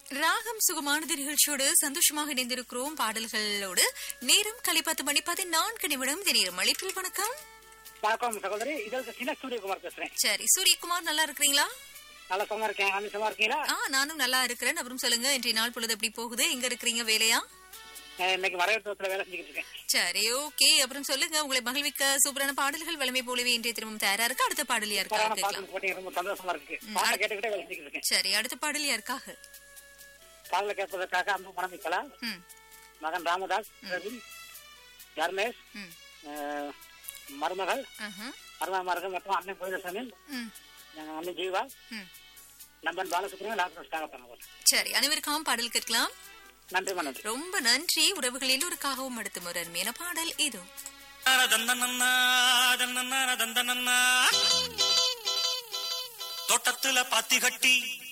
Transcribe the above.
ராகம் சுகமானது நிகழ்ச்சியோடு சந்தோஷமாக இணைந்திருக்கிறோம் பாடல்களோடு நேரம் கலை பத்து மணி பதினான்கு நிமிடம் இது நேரம் அழைப்பில் வணக்கம் வணக்கம் சகோதரி இதற்கு சின்ன சூரியகுமார் பேசுறேன் சரி சூரியகுமார் நல்லா இருக்கிறீங்களா நல்லா சும்மா இருக்கேன் அந்த சும்மா இருக்கீங்களா ஆ நானும் நல்லா இருக்கிறேன் அப்புறம் சொல்லுங்க இன்றைய நாள் பொழுது எப்படி போகுது எங்க இருக்கிறீங்க வேலையா அஹ் இன்னைக்கு வரவேற்புல வேலை செஞ்சுக்கிட்டு இருக்கேன் சரி ஓகே அப்புறம் சொல்லுங்க உங்களை மகிழ்விக்க சூப்பரான பாடல்கள் வளமை போலவே இன்றைய திரும்பவும் தயாரா இருக்கு அடுத்த பாடல் யாருக்காக சூப்பரான கேட்கலாம் பாட்டு போட்டீங்க ரொம்ப சந்தோஷமா இருக்கு பாட்டை கேட்டுக்கிட்டே வேலை செஞ்சுக்கிட்டு இருக்கேன் சரி அடுத்த பாடல் யாருக்காக பாடல கேட்பதற்காக அன்பு மணமிக்கலா ம் மகன் ராமதாஸ் பிரவீன் தர்மேஷ் ம் அஹ், மருமகள் ஆஹா, மருமகமார்கள் மற்றும் அண்ணன் கோயிலசாமி ம் அஹ், அண்ணன் ஜீவா ம் நம்பன் பாலசுப்ரமணியம் டாக்டர் ஸ்டாகப்பன் சரி அனைவருக்காகவும் பாடல் கேட்கலாம் நன்றி நன்றி ரொம்ப நன்றி உறவுகள் எல்லோருக்காகவும் அடுத்த ஒரு அருமையான பாடல் இது தந்தனன்னா, தந்தனன்னா, தந்தனன்னா. தோட்டத்துல பாத்தி கட்டி